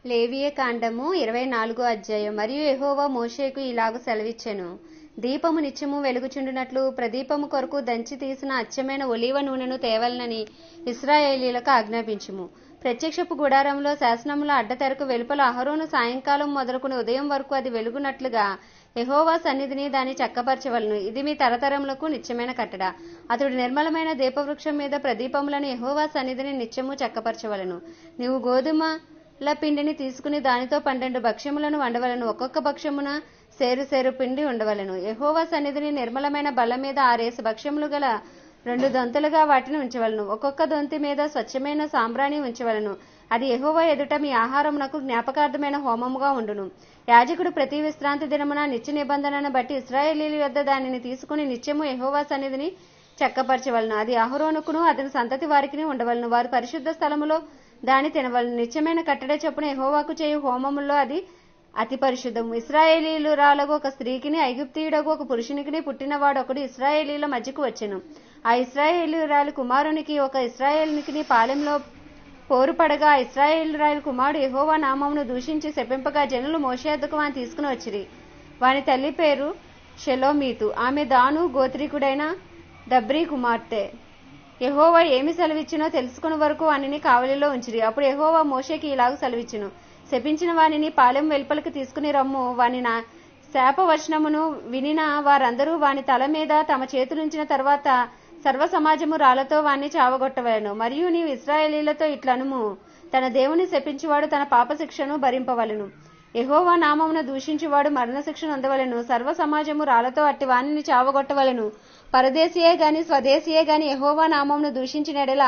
లేవియ కాండము ఇరవై నాలుగో అధ్యాయం మరియు యెహోవా మోషేకు ఇలాగు సెలవిచ్చెను దీపము నిత్యము వెలుగుచుండునట్లు ప్రదీపము కొరకు దంచి తీసిన అచ్చమైన ఒలీవ నూనెను తేవలనని ఇస్రాయేలీలకు ఆజ్ఞాపించుము ప్రత్యక్షపు గుడారంలో శాసనముల అడ్డతెరకు వెలుపల అహరోను సాయంకాలం మొదలుకుని ఉదయం వరకు అది వెలుగునట్లుగా యెహోవా సన్నిధిని దాన్ని చక్కపరచవలను ఇది మీ తరతరములకు నిత్యమైన కట్టడ అతడు నిర్మలమైన దీపవృక్షం మీద ప్రదీపములను యెహోవా సన్నిధిని నిత్యము చక్కపరచవలను నీవు గోధుమల పిండిని తీసుకుని దానితో పన్నెండు భక్ష్యములను వండవలను ఒక్కొక్క భక్ష్యమున సేరు సేరు పిండి ఉండవలను యెహోవా సన్నిధిని నిర్మలమైన బల్ల మీద ఆరేసి భక్ష్యములు గల రెండు దొంతులుగా వాటిని ఉంచవలను ఒక్కొక్క దొంతి మీద స్వచ్ఛమైన సాంబ్రాణి ఉంచవలను అది యెహోవా ఎదుట మీ ఆహారమునకు జ్ఞాపకార్థమైన హోమముగా ఉండును యాజకుడు ప్రతి విశ్రాంతి దినమున నిత్య నిబంధనను బట్టి ఇస్రాయేలీల యొద్ద దానిని తీసుకుని నిత్యము యెహోవా సన్నిధిని చక్కపరచవలను అది అహరోనుకును అతని సంతతి వారికి ఉండవలను వారు పరిశుద్ధ స్థలములో దాని తినవలను నిత్యమైన కట్టడ చొప్పున యెహోవాకు చేయు హోమములో అది అతి పరిశుద్ధము ఇస్రాయేలీలు రాలగు ఒక స్త్రీకిని ఐగుప్తీయుడగు ఒక పురుషునికిని పుట్టినవాడు ఒకడు ఇస్రాయేలీల మధ్యకు వచ్చెను ఆ ఇస్రాయేలీరాలు కుమారునికి ఒక ఇస్రాయేలునికిని పాలెంలో పోరుపడగా ఆ ఇస్రాయేలురాలు కుమారుడు యెహోవా నామమును దూషించి శపింపగా జనులు మోషేద్దకు వాని తీసుకుని వచ్చిరి వాని తల్లి పేరు షెలోమీతు ఆమె దాను గోత్రీకుడైన దబ్రీ కుమార్తె యెహోవా ఏమి సెలవిచ్చినో తెలుసుకుని వరకు వానిని కావలిలో ఉంచిరి అప్పుడు యెహోవా మోషేకి ఇలాగ సెలవిచ్చును శపించిన వానిని పాలెం వెలుపలికి తీసుకుని రమ్ము వాని నా శాపవచనమును వినిన వారందరూ వాని తల మీద తమ చేతులుంచిన తర్వాత సర్వ సమాజము రాళ్లతో వాణ్ణి చావగొట్టవలను మరియు నీవు ఇస్రాయేలీలతో ఇట్లనుము తన దేవుని శపించువాడు తన పాప శిక్షను భరింపవలను యెహోవా నామమును దూషించువాడు మరణశిక్షను అందవలను సర్వ సమాజము రాళ్లతో అట్టి వాణిని చావగొట్టవలను పరదేశీయే గాని స్వదేశీయే గాని యెహోవా నామమును దూషించినడలా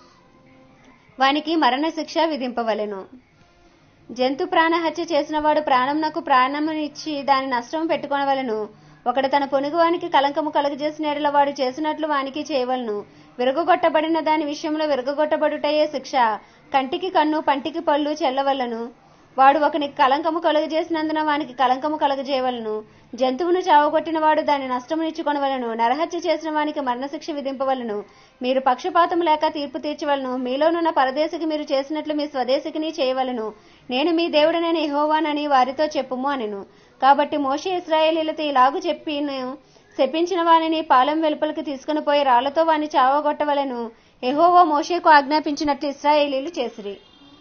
వానికి మరణశిక్ష విధింపవలెను జంతు ప్రాణహత్య చేసినవాడు ప్రాణమునకు ప్రాణమునిచ్చి దాని నష్టం పెట్టుకొనవలను ఒకడు తన పొనుగువానికి కలంకము కలుగజేసిన ఎడల వాడు చేసినట్లు వానికి చేయవలను విరగొట్టబడిన దాని విషయంలో విరగొట్టబడుటయే శిక్ష కంటికి కన్ను పంటికి పళ్ళు చెల్లవలను వాడు ఒకనికి కలంకము కలుగజేసినందున వానికి కలంకము కలుగజేయవలను జంతువును చావగొట్టిన వాడు దాని నష్టమునిచ్చుకొనవలను నరహత్య చేసిన వానికి మరణశిక్ష విధింపవలను మీరు పక్షపాతం లేక తీర్పు తీర్చవలను మీలోనున్న పరదేశికి మీరు చేసినట్లు మీ స్వదేశికిని చేయవలను నేను మీ దేవుడనని యెహోవానని వారితో చెప్పుము అనెను కాబట్టి మోషే ఇస్రాయేలీలతో ఇలాగు చెప్పి శపించిన వానిని పాలెం వెలుపలికి తీసుకుని పోయి రాళ్లతో వాని చావగొట్టవలను యెహోవా మోషేకు ఆజ్ఞాపించినట్లు ఇస్రాయేలీలు చేసిరి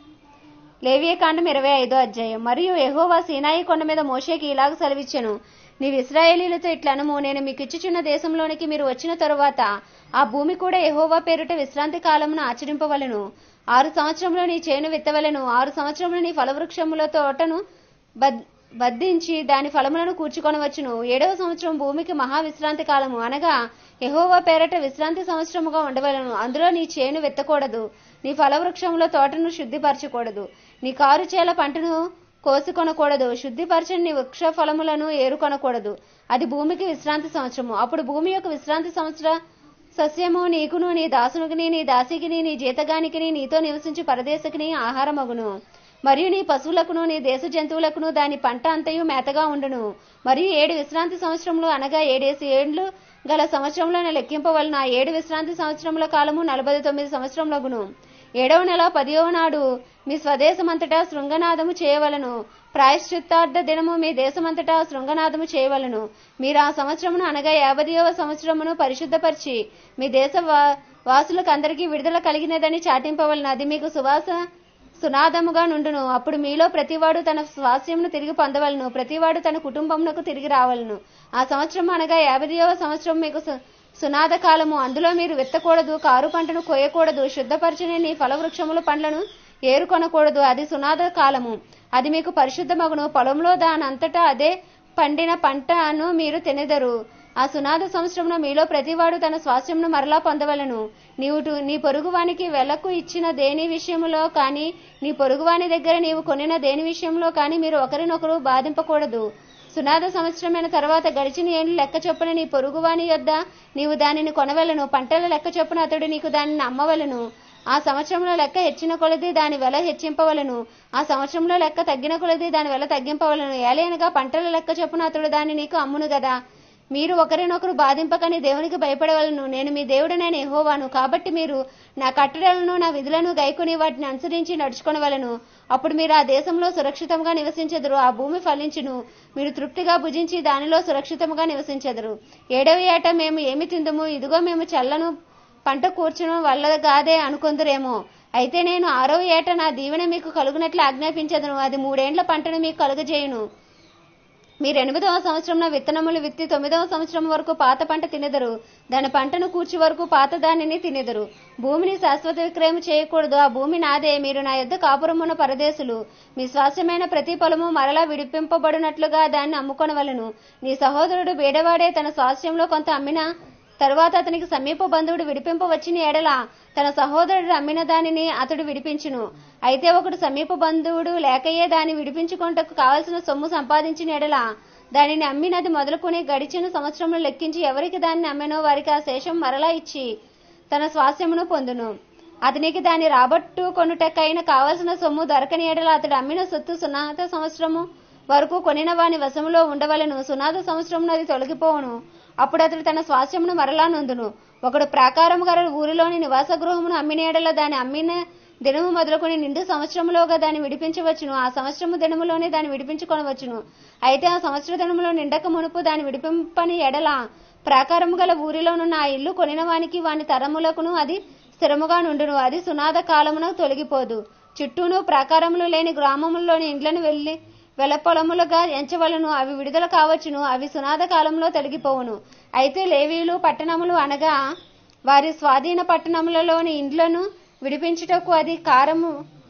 లేవియకాండం ఇరవై ఐదో అధ్యాయం మరియు యెహోవా సీనాయి కొండ మీద మోషేకి ఇలాగ సెలవిచ్చెను నీవు ఇస్రాయేలీలతో ఇట్లనము నేను మీకు ఇచ్చుచున్న దేశంలోనికి మీరు వచ్చిన తరువాత ఆ భూమి కూడా యెహోవా పేరుట విశ్రాంతి కాలమును ఆచరింపవలను ఆరు సంవత్సరంలో నీ చేను విత్తవలను ఆరు సంవత్సరంలో నీ ఫలవృక్షముల తోటను బద్ బద్దించి దాని ఫలములను కూర్చుకొనవచ్చును ఏడవ సంవత్సరం భూమికి మహా విశ్రాంతి కాలము అనగా యెహోవా పేరట విశ్రాంతి సంవత్సరముగా ఉండవలను అందులో నీ చేను విత్తకూడదు నీ ఫలవృక్షముల తోటను శుద్ధిపరచకూడదు నీ కారు చేల పంటను కోసుకొనకూడదు శుద్ధిపరచని నీ వృక్ష ఫలములను ఏరుకొనకూడదు అది భూమికి విశ్రాంతి సంవత్సరము అప్పుడు భూమి యొక్క విశ్రాంతి సంవత్సర సస్యము నీకును నీ దాసునికిని నీ దాసికిని నీ జీతగానికిని నీతో నివసించి పరదేశకిని ఆహారమగును మరియు నీ పశువులకును నీ దేశ జంతువులకును దాని పంట అంతయు మేతగా ఉండును మరియు ఏడు విశ్రాంతి సంవత్సరములు అనగా ఏడేసి ఏండ్లు గల సంవత్సరంలో లెక్కింపవలన ఆ ఏడు విశ్రాంతి సంవత్సరముల కాలము నలభై తొమ్మిది సంవత్సరములగును ఏడవ నెల పదియవ నాడు మీ స్వదేశమంతటా శృంగనాదము చేయవలను ప్రాయశ్చిత్తార్థ దినము మీ దేశమంతటా శృంగనాదము చేయవలను మీరు ఆ సంవత్సరమును అనగా యాభైవ సంవత్సరమును పరిశుద్ధపరిచి మీ దేశ వాసులకు అందరికీ విడుదల కలిగినదని చాటింపవలను అది మీకు సువాస సునాదముగా నుండును అప్పుడు మీలో ప్రతివాడు తన స్వాస్యమును తిరిగి పొందవలను ప్రతివాడు తన కుటుంబమునకు తిరిగి రావలను ఆ సంవత్సరం అనగా యాభైవ సంవత్సరం మీకు సునాద కాలము అందులో మీరు విత్తకూడదు కారు పంటను కోయకూడదు శుద్ధపరచని నీ ఫలవృక్షముల పండ్లను ఏరుకొనకూడదు అది సునాద కాలము అది మీకు పరిశుద్ధమగును పొలంలో దానంతటా అదే పండిన పంటను మీరు తినెదరు ఆ సునాద సంవత్సరంలో మీలో ప్రతివాడు తన స్వాస్థ్యమును మరలా పొందవలను నీవు నీ పొరుగువానికి వెలకు ఇచ్చిన దేని విషయంలో కానీ నీ పొరుగువాని దగ్గర నీవు కొనిన దేని విషయంలో కానీ మీరు ఒకరినొకరు బాధింపకూడదు సునాద సంవత్సరమైన తర్వాత గడిచిన ఏళ్ళు లెక్క చొప్పున నీ పొరుగువాని యొద్ద నీవు దానిని కొనవలను పంటల లెక్క చొప్పున అతడు నీకు దానిని అమ్మవలను ఆ సంవత్సరంలో లెక్క హెచ్చిన కొలది దాని వెల హెచ్చింపవలను ఆ సంవత్సరంలో లెక్క తగ్గిన కొలది దాని వెల తగ్గింపవలను ఏలైనగా పంటల లెక్క చొప్పున అతడు దాన్ని నీకు అమ్మును గదా మీరు ఒకరినొకరు బాధింపకని దేవునికి భయపడవలను నేను మీ దేవుడనైన యెహోవాను కాబట్టి మీరు నా కట్టడలను నా విధులను గైకొని వాటిని అనుసరించి నడుచుకొనవలను అప్పుడు మీరు ఆ దేశంలో సురక్షితంగా నివసించెదరు ఆ భూమి ఫలించును మీరు తృప్తిగా భుజించి దానిలో సురక్షితంగా నివసించెదరు ఏడవ ఏట మేము ఏమి తిందుము ఇదిగో మేము చల్లను పంట కూర్చును వల్ల గాదే అనుకొందురేమో అయితే నేను ఆరవ ఏట నా దీవెన మీకు కలుగునట్లు ఆజ్ఞాపించదును అది మూడేండ్ల పంటను మీకు కలుగజేయును మీరు ఎనిమిదవ సంవత్సరంలో విత్తనములు విత్తి తొమ్మిదవ సంవత్సరం వరకు పాత పంట తినెదరు దాని పంటను కూర్చి వరకు పాత దానిని తినెదరు భూమిని శాశ్వత విక్రయం చేయకూడదు ఆ భూమి నాదే మీరు నా యొద్ద కాపురమున్న పరదేశులు మీ స్వాస్యమైన ప్రతి పొలము మరలా విడిపింపబడినట్లుగా దాన్ని అమ్ముకొనవలను నీ సహోదరుడు బీడవాడే తన స్వాస్థ్యంలో కొంత అమ్మిన తరువాత అతనికి సమీప బంధువుడు విడిపింపవచ్చిన ఎడల తన సహోదరుడు అమ్మిన దానిని అతడు విడిపించును అయితే ఒకడు సమీప బంధువుడు లేకయే దాన్ని విడిపించుకొనుటకు కావలసిన సొమ్ము సంపాదించిన ఎడల దానిని అమ్మినది మొదలుకొని గడిచిన సంవత్సరంలో లెక్కించి ఎవరికి దాన్ని అమ్మెనో వారికి ఆ శేషం మరలా ఇచ్చి తన స్వాస్యమును పొందును అతనికి దాన్ని రాబట్టు కొనుటకైన కావలసిన సొమ్ము దొరకని ఎడల అతడు అమ్మిన సొత్తు సునాత సంవత్సరము వరకు కొనిన వాని వశములో ఉండవలను సునాద సంవత్సరం అది తొలగిపోవును అప్పుడు అతడు తన స్వాస్యమును మరలా నొందును ఒకడు ప్రాకారము గల ఊరిలోని నివాస గృహమును అమ్మిన ఎడల దాని అమ్మిన దినము మొదలుకొని నిండు సంవత్సరములోగా దాన్ని విడిపించవచ్చును ఆ సంవత్సరము దినములోనే దాన్ని విడిపించుకొనవచ్చును అయితే ఆ సంవత్సర దినములో నిండక మునుపు దాన్ని విడిపింపని ఎడల ప్రాకారము గల ఊరిలోనున్న ఆ ఇల్లు కొనిన వానికి వాని తరములకును అది స్థిరముగా నుండును అది సునాద కాలమున తొలగిపోదు చుట్టూను ప్రాకారములు లేని గ్రామముల్లోని ఇండ్లను వెళ్లి వెలపొలములుగా ఎంచవలను అవి విడుదల కావచ్చును అవి సునాద కాలంలో తొలగిపోవును అయితే లేవీలు పట్టణములు అనగా వారి స్వాధీన పట్టణములలోని ఇండ్లను విడిపించుటకు అది కారము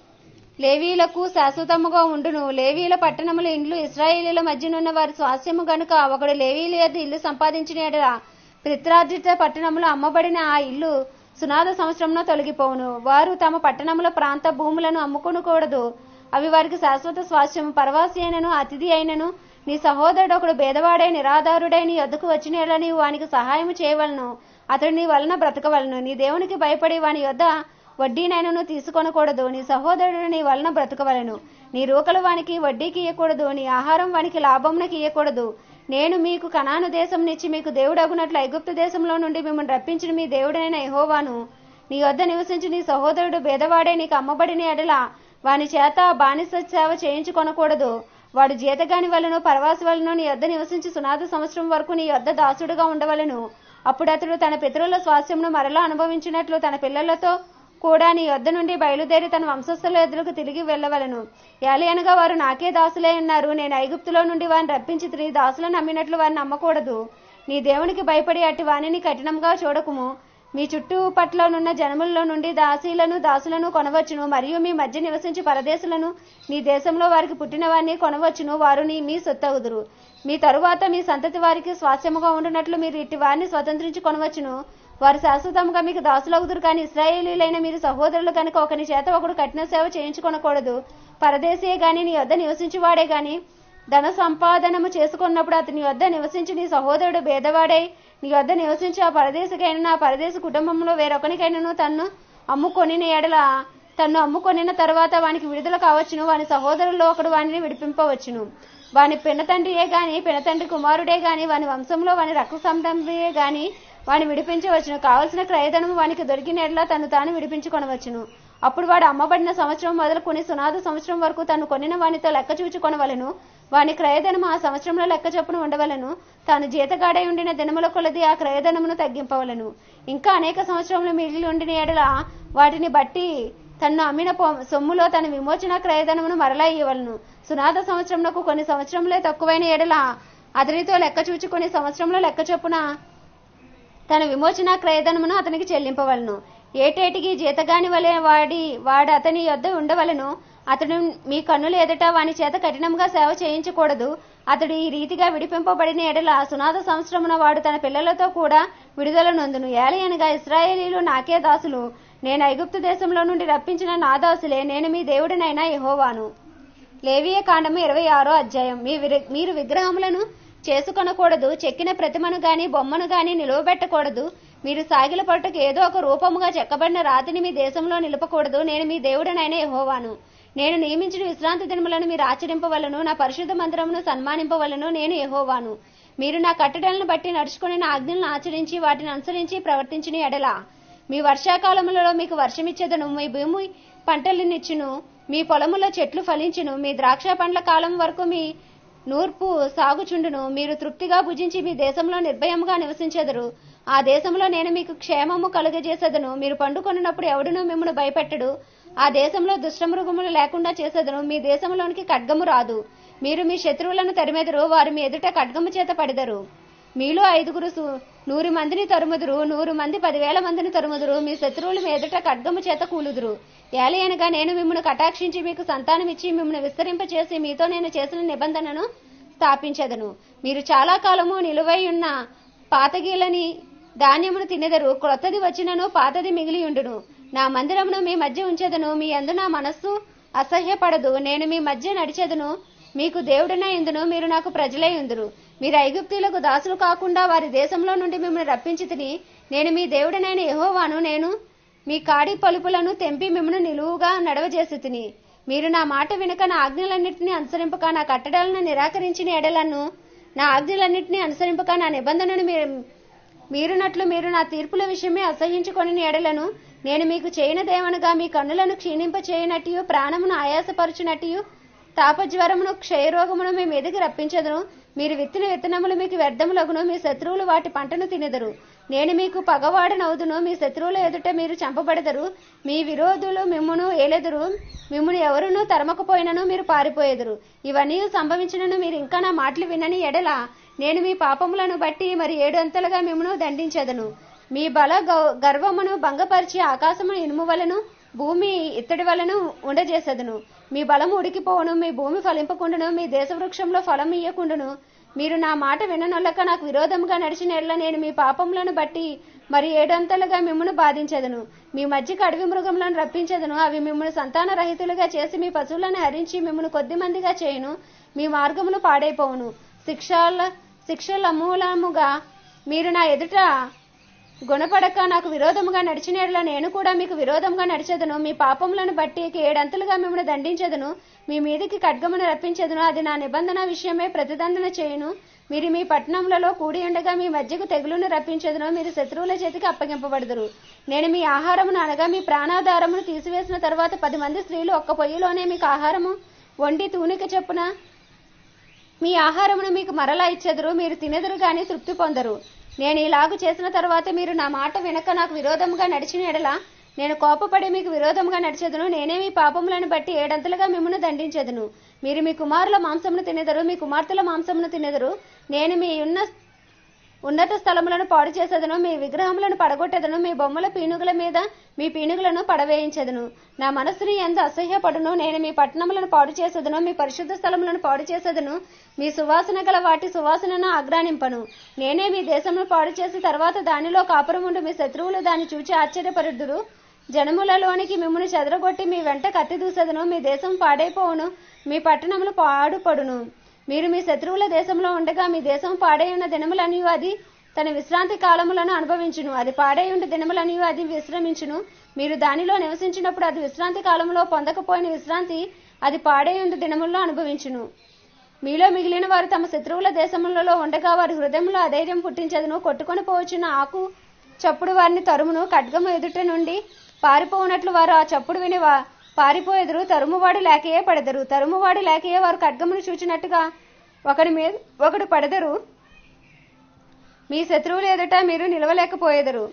లేవీలకు శాశ్వతముగా ఉండును లేవీల పట్టణముల ఇండ్లు ఇస్రాయేలీల మధ్యనున్న వారి స్వాస్యము గనుక ఒకడు లేవీల యొద్ద ఇల్లు సంపాదించిన ఎడల పిత్రార్జిత పట్టణములో అమ్మబడిన ఆ ఇల్లు సునాద సంవత్సరంలో తొలగిపోవును వారు తమ పట్టణముల ప్రాంత భూములను అమ్ముకొనకూడదు అవి వారికి శాశ్వత స్వాస్థ్యము పరవాసి అయినను అతిథి అయినను నీ సహోదరుడు ఒకడు భేదవాడై నిరాధారుడై నీ యొద్దకు వచ్చిన యెడల నీవు వానికి సహాయం చేయవలను అతడు నీ వలన బ్రతకవలను నీ దేవునికి భయపడి వాని యొద్ద వడ్డీనైనను తీసుకొనకూడదు నీ సహోదరుడు నీ వలన బ్రతకవలను నీ రూకలు వానికి వడ్డీకి ఇయ్యకూడదు నీ ఆహారం వానికి లాభమునకి ఇయ్యకూడదు నేను మీకు కనాను దేశం నిచ్చి మీకు దేవుడగునట్లు ఐగుప్తు దేశంలో నుండి మిమ్మల్ని రప్పించిన మీ దేవుడైన యెహోవాను నీ వద్ద నివసించి నీ సహోదరుడు భేదవాడే నీకు అమ్మబడిన ఎడల వాని చేత బానిస సేవ చేయించుకొనకూడదు వాడు జీతగాని వలను పరవాసి వలను నీ యొద్ద నివసించి సునాద సంవత్సరం వరకు నీ యొద్ద దాసుడుగా ఉండవలను అప్పుడు అతడు తన పితరుల స్వాస్యమును మరలా అనుభవించినట్లు తన పిల్లలతో కూడా నీ యొద్ద నుండి బయలుదేరి తన వంశస్థుల ఎదురుకు తిరిగి వెళ్ళవలను ఏలి అనగా వారు నాకే దాసులే ఉన్నారు నేను ఐగుప్తులో నుండి వారిని రప్పించి త్రీ దాసులను నమ్మినట్లు వారిని నమ్మకూడదు నీ దేవునికి భయపడి అట్టి వాణిని కఠినంగా చూడకుము మీ చుట్టూ పట్లనున్న జనములలో నుండి దాసీలను దాసులను కొనవచ్చును మరియు మీ మధ్య నివసించి పరదేశులను నీ దేశంలో వారికి పుట్టిన వారిని కొనవచ్చును వారు నీ మీ సొత్తవుదురు మీ తరువాత మీ సంతతి వారికి స్వాస్థ్యముగా ఉండునట్లు మీరు ఇట్టి వారిని స్వతంత్రించి కొనవచ్చును వారు శాశ్వతముగా మీకు దాసులవుదురు కానీ ఇస్రాయేలీలైన మీరు సహోదరులు కనుక ఒకని చేత ఒకడు కఠిన సేవ చేయించుకొనకూడదు పరదేశీయే గాని నీ వద్ద నివసించువాడే గాని ధన సంపాదనము చేసుకున్నప్పుడు అతని వద్ద నివసించి నీ సహోదరుడు భేదవాడై నీ వద్ద నివసించి ఆ పరదేశకైన నా పరదేశ కుటుంబంలో వేరొకనికైనను తన్ను అమ్ముకొనిన ఎడల తన్ను అమ్ముకొనిన తర్వాత వానికి విడుదల కావచ్చును వాని సహోదరుల్లో ఒకడు వానిని విడిపింపవచ్చును వాని పినతండ్రియే గాని పినతండ్రి కుమారుడే గాని వాని వంశంలో వాని రక్త సంబంధియే గాని వాని విడిపించవచ్చును కావలసిన క్రయధనము వానికి దొరికిన ఎడల తను తాను విడిపించుకొనవచ్చును అప్పుడు వాడు అమ్మబడిన సంవత్సరం మొదలుకొని సునాద సంవత్సరం వరకు తను కొనిన వానితో లెక్క చూచుకొనవలను వాని క్రయధనము ఆ సంవత్సరంలో లెక్క చొప్పున ఉండవలను తాను జీతగాడై ఉండిన దినముల కొలది ఆ క్రయధనమును తగ్గింపవలను ఇంకా అనేక సంవత్సరములు మిగిలి ఉండిన ఎడల వాటిని బట్టి తన్ను అమ్మిన పొ- సొమ్ములో తన విమోచన క్రయధనమును మరలా ఇవ్వవలను సునాద సంవత్సరమునకు కొన్ని సంవత్సరములే తక్కువైన ఎడల అతనితో లెక్క చూచుకొని సంవత్సరంలో లెక్క చొప్పున తన విమోచన క్రయధనమును అతనికి చెల్లింపవలను ఏటేటికి జీతగాని వలె వాడి వాడు అతని యొద్ద ఉండవలను అతడు మీ కన్నుల ఎదుట వాని చేత కఠినంగా సేవ చేయించకూడదు అతడు ఈ రీతిగా విడిపింపబడిన ఎడల సునాద సంవత్సరమున వాడు తన పిల్లలతో కూడా విడుదల నొందును ఏలయనగా ఇస్రాయేలీలు నాకే దాసులు నేను ఐగుప్తు దేశంలో నుండి రప్పించిన నా దాసులే నేను మీ దేవుడినైనా యెహోవాను లేవియ కాండము ఇరవై ఆరో అధ్యాయం మీ విరి- మీరు విగ్రహములను చేసుకొనకూడదు చెక్కిన ప్రతిమను గాని బొమ్మను గాని నిలువబెట్టకూడదు మీరు సాగిల పట్టుకు ఏదో ఒక రూపముగా చెక్కబడిన రాతిని మీ దేశంలో నిలపకూడదు నేను మీ దేవుడనైన యెహోవాను నేను నియమించిన విశ్రాంతి దినములను మీరు ఆచరింపవలను నా పరిశుద్ధ మందిరమును సన్మానింపవలను నేను యెహోవాను మీరు నా కట్టడలను బట్టి నడుచుకుని నా ఆజ్ఞలను ఆచరించి వాటిని అనుసరించి ప్రవర్తించిన ఎడల మీ వర్షాకాలములలో మీకు వర్షమిచ్చేదను మీ భూమి పంటలనిచ్చును మీ పొలములో చెట్లు ఫలించును మీ ద్రాక్ష పండ్ల కాలం వరకు మీ నూర్పు సాగుచుండును మీరు తృప్తిగా భుజించి మీ దేశంలో నిర్భయముగా నివసించెదరు ఆ దేశంలో నేను మీకు క్షేమము కలుగజేసేదను మీరు పండుకొనున్నప్పుడు ఎవడునూ మిమ్మల్ని భయపెట్టడు ఆ దేశంలో దుష్టమృగములు లేకుండా చేసేదను మీ దేశంలోనికి ఖడ్గము రాదు మీరు మీ శత్రువులను తరిమెదరు వారు మీ ఎదుట ఖడ్గము చేత పడెదరు మీలో ఐదుగురు సు- నూరు మందిని తరుముదురు నూరు మంది పదివేల మందిని తరుముదురు మీ శత్రువులు మీ ఎదుట ఖడ్గము చేత కూలుదురు ఏలయనగా నేను మిమ్మల్ని కటాక్షించి మీకు సంతానమిచ్చి మిమ్మల్ని విస్తరింపచేసి మీతో నేను చేసిన నిబంధనను స్థాపించదను మీరు చాలా కాలము నిలువై ఉన్న పాతగీలని ధాన్యమును తినెదరు క్రొత్తది వచ్చినను పాతది మిగిలియుండును నా మందిరమును మీ మధ్య ఉంచెదను మీ అందు నా మనస్సు అసహ్యపడదు నేను మీ మధ్య నడిచెదను మీకు దేవుడనే ఇందును మీరు నాకు ప్రజలే ఉందురు మీరు ఐగుప్తీలకు దాసులు కాకుండా వారి దేశంలో నుండి మిమ్మల్ని రప్పించి తిని నేను మీ దేవుడనైన యెహోవాను నేను మీ కాడి పలుపులను తెంపి మిమ్మల్ని నిలువుగా నడవజేసి తిని మీరు నా మాట వినక నా ఆజ్ఞలన్నింటినీ అనుసరింపక నా కట్టడాలను నిరాకరించిన ఎడలను నా ఆజ్ఞలన్నింటినీ అనుసరింపక నా నిబంధనను మీరు మీరునట్లు మీరు నా తీర్పుల విషయమే అసహించుకొని ఎడలను నేను మీకు చేయనదేమనగా మీ కన్నులను క్షీణింప చేయనట్టు ప్రాణమును ఆయాసపరచునట్టు తాపజ్వరమును క్షయరోగమును మీ మీదకి రప్పించదును మీరు విత్తిన విత్తనములు మీకు వ్యర్థములగును మీ శత్రువులు వాటి పంటను తినెదరు నేను మీకు పగవాడనవుదును మీ శత్రువుల ఎదుట మీరు చంపబడదరు మీ విరోధులు మిమ్మును ఏలెదురు మిమ్మును ఎవరునూ తరమకపోయినను మీరు పారిపోయేదురు ఇవన్నీ సంభవించినను మీరు ఇంకా నా మాటలు వినని ఎడల నేను మీ పాపములను బట్టి మరి ఏడంతలుగా మిమ్మను దండించదను మీ బల గౌ- గర్వమును భంగపరిచి ఆకాశమును ఇనుము వలను భూమి ఇత్తడి వలను ఉండజేసెదను మీ బలము ఉడికిపోవును మీ భూమి ఫలింపకుండును మీ దేశ వృక్షంలో ఫలం ఇయ్యకుండును మీరు నా మాట విననొల్లక నాకు విరోధముగా నడిచిన ఎడల నేను మీ పాపములను బట్టి మరి ఏడంతలుగా మిమ్మను బాధించదను మీ మధ్యకి అడవి మృగములను రప్పించదను అవి మిమ్మల్ని సంతాన రహితులుగా చేసి మీ పశువులను హరించి మిమ్మల్ని కొద్ది మందిగా చేయును మీ మార్గములు పాడైపోవును శిక్షల శిక్షల మూలముగా మీరు నా ఎదుట గుణపడక నాకు విరోధముగా నడిచిన యెడల నేను కూడా మీకు విరోధముగా నడిచెదను మీ పాపములను బట్టి ఏడంతలుగా మిమ్మల్ని దండించదును మీ మీదికి ఖడ్గమును రప్పించదును అది నా నిబంధన విషయమే ప్రతిదండన చేయును మీరు మీ పట్టణములలో కూడి ఉండగా మీ మధ్యకు తెగులును రప్పించదును మీరు శత్రువుల చేతికి అప్పగింపబడదురు నేను మీ ఆహారమును అనగా మీ ప్రాణాధారమును తీసివేసిన తర్వాత పది మంది స్త్రీలు ఒక్క పొయ్యిలోనే మీకు ఆహారము వండి తూనిక చెప్పున మీ ఆహారమును మీకు మరలా ఇచ్చెదరు మీరు తినెదరు గాని తృప్తి పొందరు నేను ఇలాగు చేసిన తర్వాత మీరు నా మాట వినక నాకు విరోధముగా నడిచిన ఎడల నేను కోపపడి మీకు విరోధముగా నడిచెదను నేనే మీ పాపములను బట్టి ఏడంతలుగా మిమ్మల్ని దండించెదను మీరు మీ కుమారుల మాంసమును తినెదరు మీ కుమార్తెల మాంసమును తినెదరు నేను మీ ఉన్న ఉన్నత స్థలములను పాడు చేసేదను మీ విగ్రహములను పడగొట్టెదను మీ బొమ్మల పీనుగుల మీద మీ పీనుగులను పడవేయించెదను నా మనస్సుని ఎంత అసహ్యపడును నేను మీ పట్టణములను పాడు చేసేదను మీ పరిశుద్ధ స్థలములను పాడు చేసేదను మీ సువాసన గల వాటి సువాసనను ఆగ్రానింపను నేనే మీ దేశమును పాడు చేసి తర్వాత దానిలో కాపురముండు మీ శత్రువులు దాన్ని చూచి ఆశ్చర్యపరుదురు జనములలోనికి మిమ్మల్ని చెదరగొట్టి మీ వెంట కత్తి దూసెదను మీ దేశం పాడైపోవును మీ పట్టణములు పాడుపడును మీరు మీ శత్రువుల దేశంలో ఉండగా మీ దేశం పాడైన దినములనియు అది తన విశ్రాంతి కాలములను అనుభవించును అది పాడైయుండి దినములనియు అది విశ్రమించును మీరు దానిలో నివసించినప్పుడు అది విశ్రాంతి కాలంలో పొందకపోయిన విశ్రాంతి అది పాడైయుండి దినముల్లో అనుభవించును మీలో మిగిలిన వారు తమ శత్రువుల దేశములలో ఉండగా వారి హృదయంలో అధైర్యం పుట్టించదును కొట్టుకొని పోవచ్చిన ఆకు చప్పుడు వారిని తరుమును ఖడ్గము ఎదుట నుండి పారిపోవునట్లు వారు ఆ చప్పుడు విని వా- పారిపోయెదరు తరుమువాడు లేకయే పడెదరు తరుమువాడు లేకయే వారు ఖడ్గమును చూచినట్టుగా ఒకడి మీద ఒకడు పడెదరు మీ శత్రువులు ఎదుట మీరు నిలవలేకపోయేదరు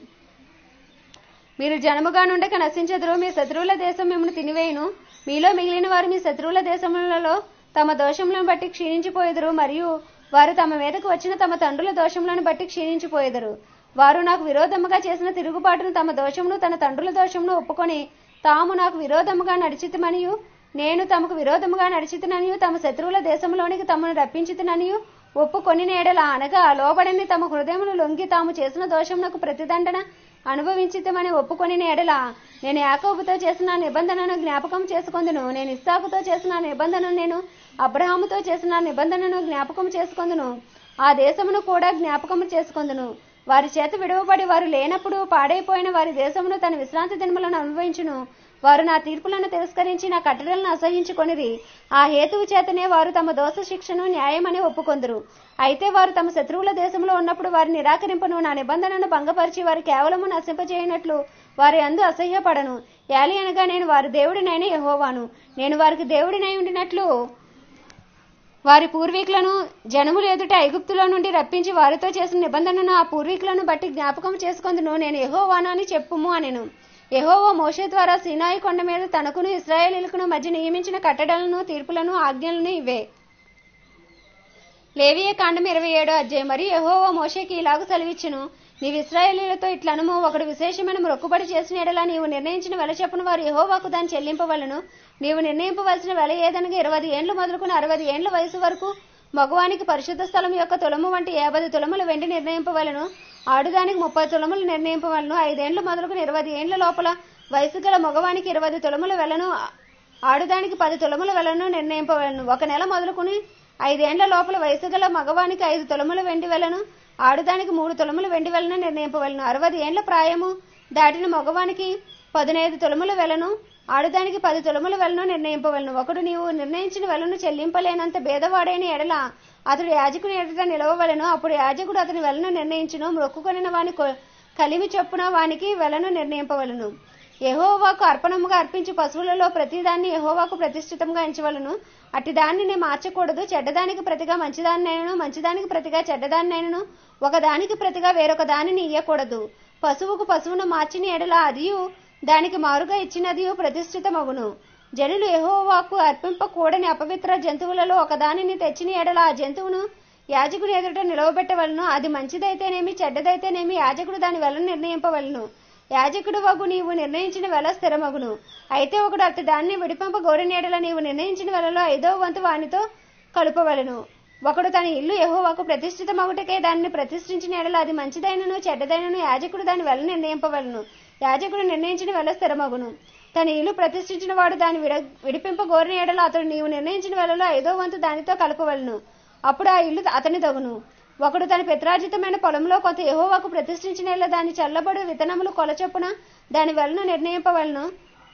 మీరు జనముగా నుండక నశించెదరు మీ శత్రువుల దేశం మిమ్మల్ని తినివేయును మీలో మిగిలిన వారు మీ శత్రువుల దేశములలో తమ దోషములను బట్టి క్షీణించిపోయేదరు మరియు వారు తమ మీదకు వచ్చిన తమ తండ్రుల దోషములను బట్టి క్షీణించిపోయేదరు వారు నాకు విరోధముగా చేసిన తిరుగుబాటును తమ దోషమును తన తండ్రుల దోషమును ఒప్పుకొని తాము నాకు విరోధముగా నడిచితమనియు నేను తమకు విరోధముగా నడిచితననియు తమ శత్రువుల దేశంలోనికి తమను రప్పించితననియు ఒప్పుకొని నేడల అనగా లోబడని తమ హృదయమును లొంగి తాము చేసిన దోషమునకు ప్రతిదండన అనుభవించితమని ఒప్పుకొని నేడల నేను యాకోబుతో చేసిన నిబంధనను జ్ఞాపకం చేసుకొందును నేను ఇస్సాకుతో చేసిన నిబంధనను నేను అబ్రహాముతో చేసిన నిబంధనను జ్ఞాపకం చేసుకొందును ఆ దేశమును కూడా జ్ఞాపకము చేసుకొందును వారి చేత విడవబడి వారు లేనప్పుడు పాడైపోయిన వారి దేశమును తన విశ్రాంతి దినములను అనుభవించును వారు నా తీర్పులను తిరస్కరించి నా కట్టడలను అసహించుకొనిరి ఆ హేతువు చేతనే వారు తమ దోష శిక్షను న్యాయమని ఒప్పుకొందురు అయితే వారు తమ శత్రువుల దేశంలో ఉన్నప్పుడు వారిని నిరాకరింపను నా నిబంధనను భంగపరిచి వారు కేవలము నశింపజేయనట్లు వారి అందు అసహ్యపడను యాలి అనగా నేను వారి దేవుడినైన యెహోవాను నేను వారికి దేవుడినై ఉండినట్లు వారి పూర్వీకులను జనములు ఎదుట ఐగుప్తులో నుండి రప్పించి వారితో చేసిన నిబంధనను ఆ పూర్వీకులను బట్టి జ్ఞాపకం చేసుకొందును నేను యెహోవాను అని చెప్పుము అనెను యెహోవా మోషే ద్వారా సీనాయి కొండ మీద తనకును ఇస్రాయేలీలకును మధ్య నియమించిన కట్టడలను తీర్పులను ఆజ్ఞలను ఇవే లేవియ కాండం ఇరవై ఏడో అధ్యాయం మరియు యెహోవా మోషేకి ఇలాగ సెలవిచ్చును నీవు ఇస్రాయేలీలతో ఇట్లనుము ఒకడు విశేషమైన మొక్కుబడి చేసిన ఎడల నీవు నిర్ణయించిన వెల చెప్పున వారు యెహోవాకు దాన్ని చెల్లింపవలను నీవు నిర్ణయింపవలసిన వెల ఏదనగా ఇరవై ఏండ్లు మొదలుకుని అరవై ఏండ్ల వయసు వరకు మగవానికి పరిశుద్ధ స్థలం యొక్క తులము వంటి యాభై తులముల వెండి నిర్ణయింపవలను ఆడుదానికి ముప్పై తులములు నిర్ణయింపవలను ఐదేండ్లు మొదలుకుని ఇరవై ఏండ్ల లోపల వయసు గల మగవానికి ఇరవై తులముల వెలను ఆడుదానికి పది తులముల వెలను నిర్ణయింపవలను ఒక నెల మొదలుకుని ఐదేండ్ల లోపల వయసు గల మగవానికి ఐదు తులముల వెండి వెలను ఆడుదానికి మూడు తులముల వెండి వెలను నిర్ణయింపవలను అరవై ఏండ్ల ప్రాయము దాటిన మగవానికి పదునైదు తులముల వెలను ఆడుదానికి పది తులముల వెలను నిర్ణయింపవలను ఒకడు నీవు నిర్ణయించిన వెలను చెల్లింపలేనంత భేదవాడైన ఎడల అతడు యాజకుని ఎదుట నిలవవలను అప్పుడు యాజకుడు అతని వెలను నిర్ణయించును మొక్కుకొనిన వాని కొ- కలిమి చొప్పున వానికి వెలను నిర్ణయింపవలను యెహోవాకు అర్పణముగా అర్పించు పశువులలో ప్రతిదాన్ని యెహోవాకు ప్రతిష్ఠితంగా ఎంచవలను అట్టి దానిని మార్చకూడదు చెడ్డదానికి ప్రతిగా మంచిదాన్నైనను మంచిదానికి ప్రతిగా చెడ్డదాన్నైనను ఒకదానికి ప్రతిగా వేరొక దానిని ఇయ్యకూడదు పశువుకు పశువును మార్చిన ఎడల అదియు దానికి మారుగా ఇచ్చినదియు ప్రతిష్ఠితమగును జనులు యెహోవాకు అర్పింపకూడని అపవిత్ర జంతువులలో ఒకదానిని తెచ్చిన ఎడల ఆ జంతువును యాజకుని ఎదుట నిలవబెట్టవలను అది మంచిదైతేనేమి చెడ్డదైతేనేమి యాజకుడు దాని వెలను నిర్ణయింపవలను యాజకుడు వగు నీవు నిర్ణయించిన వెల స్థిరమగును అయితే ఒకడు అట్టి దాన్ని విడిపింప గోరినేడల నీవు నిర్ణయించిన వెలలో ఐదో వంతు వానితో కలుపవలను ఒకడు తన ఇల్లు యెహోవాకు ప్రతిష్ఠితమగుటకే దానిని ప్రతిష్ఠించిన ఎడల అది మంచిదైనను చెడ్డదైనను యాజకుడు దాని వెల నిర్ణయింపవలను యాజకుడు నిర్ణయించిన వెల స్థిరమగును తన ఇల్లు ప్రతిష్ఠించిన వాడు దాన్ని విడ విడిపింప గోరిన ఎడల అతడు నీవు నిర్ణయించిన వెలలో ఐదో వంతు దానితో కలపవలను అప్పుడు ఆ ఇల్లు అతని దగును ఒకడు తన పిత్రార్జితమైన పొలంలో కొంత యెహోవాకు ప్రతిష్ఠించిన ఎడల దాని చల్లబడు విత్తనములు కొలచొప్పున దాని వెలను నిర్ణయింపవలను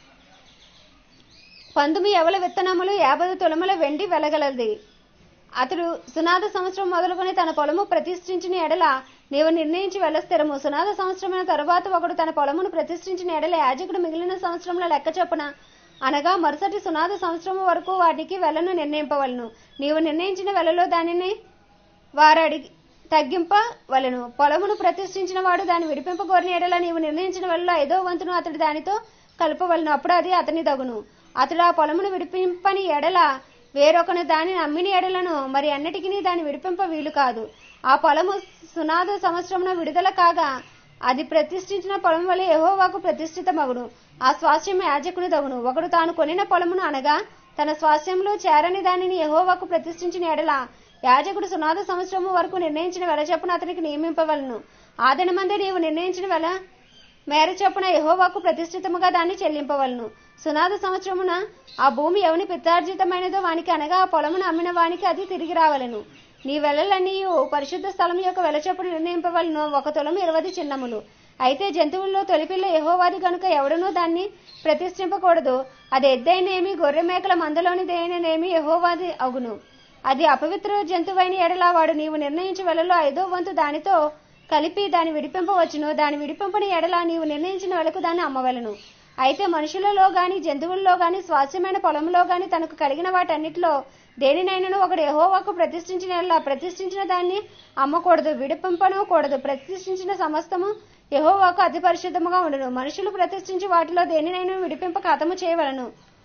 పందుమి ఎవల విత్తనములు యాభై తులముల వెండి వెలగలది అతడు సునాద సంవత్సరం మొదలుకొని తన పొలము ప్రతిష్ఠించిన ఎడల నీవు నిర్ణయించి వెళ్ళస్థిరము సునాద సంవత్సరమైన తరువాత ఒకడు తన పొలమును ప్రతిష్ఠించిన ఎడల యాజకుడు మిగిలిన సంవత్సరంలో లెక్క చొప్పున అనగా మరుసటి సునాద సంవత్సరం వరకు వాటికి వెలను నిర్ణయింపవలను నీవు నిర్ణయించిన వెలలో దానిని వారడిగి తగ్గింపవలను పొలమును ప్రతిష్ఠించిన వాడు దాన్ని విడిపింపగోరిన ఎడల నీవు నిర్ణయించిన వెలలో ఐదో వంతును అతడు దానితో కలపవలను అప్పుడు అది అతని దగును అతడు ఆ పొలమును విడిపింపని ఎడల వేరొకను దానిని అమ్మిన ఎడలను మరి అన్నిటికీ దాన్ని విడిపింప వీలు కాదు ఆ పొలము సునాద సంవత్సరమున విడుదల కాగా అది ప్రతిష్ఠించిన పొలం వలె యెహోవాకు ప్రతిష్ఠితమగును ఆ స్వాస్థ్యం యాజకుని దగును ఒకడు తాను కొనిన పొలమును అనగా తన స్వాస్థ్యంలో చేరని దానిని యెహోవాకు ప్రతిష్ఠించిన ఎడల యాజకుడు సునాద సంవత్సరము వరకు నిర్ణయించిన వెల చొప్పున అతనికి నియమింపవలను ఆ దినమందే నీవు నిర్ణయించిన వెల మేర చొప్పున యెహోవాకు ప్రతిష్ఠితముగా దాన్ని చెల్లింపవలను సునాద సంవత్సరమున ఆ భూమి ఎవని పిత్తార్జితమైనదో వానికి అనగా ఆ పొలమును అమ్మిన వానికి అది తిరిగి రావలను నీ వెలలన్నీ పరిశుద్ధ స్థలం యొక్క వెల చొప్పున నిర్ణయింపవలను ఒక తులము ఇరవై చిన్నములు అయితే జంతువుల్లో తొలిపిల్ల యెహోవాది గనుక ఎవడనూ దాన్ని ప్రతిష్ఠింపకూడదు అది ఎద్దైనేమి గొర్రె మేకల మందలోనిదేనేమి యెహోవాది అగును అది అపవిత్ర జంతువైన ఎడల వాడు నీవు నిర్ణయించి వెలలో ఐదో వంతు దానితో కలిపి దాన్ని విడిపింపవచ్చును దాని విడిపింపని ఎడల నీవు నిర్ణయించిన వెలకు దాన్ని అమ్మవలను అయితే మనుషులలో గాని జంతువుల్లో గాని స్వాస్థ్యమైన పొలంలో గాని తనకు కలిగిన వాటన్నిటిలో దేనినైనాను ఒకడు యెహోవాకు ప్రతిష్ఠించిన ఎడల ప్రతిష్ఠించిన దాన్ని అమ్మకూడదు విడిపింపను కూడదు ప్రతిష్ఠించిన సమస్తము యెహోవాకు అతి పరిశుద్ధముగా ఉండును మనుషులు ప్రతిష్ఠించి వాటిలో దేనినైనా విడిపింపక హతము చేయవలను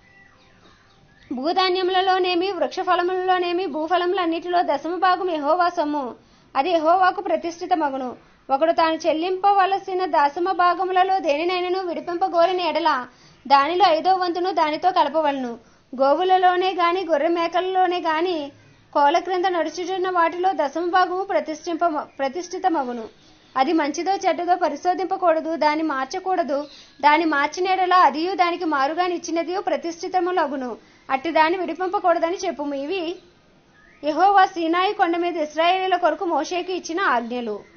భూధాన్యములలోనేమి వృక్షఫలములలోనేమి భూఫలములన్నిటిలో దశమ భాగం యెహోవా సొమ్ము అది యెహోవాకు ప్రతిష్ఠితమగును ఒకడు తాను చెల్లింపవలసిన దశమ భాగములలో దేనినైనను విడిపింపగోరిన ఎడల దానిలో ఐదో వంతును దానితో కలపవలను గోవులలోనే గాని గొర్రె మేకలలోనే గాని కోల క్రింద నడుచుచున్న వాటిలో దశమ భాగము ప్రతిష్ఠింప ప్రతిష్ఠితమగును అది మంచిదో చెడ్డదో పరిశోధింపకూడదు దాన్ని మార్చకూడదు దాన్ని మార్చిన ఎడల అదియు దానికి మారుగా ఇచ్చినదియు ప్రతిష్ఠితములగును అట్టి దాన్ని విడిపింపకూడదని చెప్పుము ఇవి యెహోవా సీనాయి కొండ మీద ఇస్రాయేలీల కొరకు మోషేకి ఇచ్చిన ఆజ్ఞలు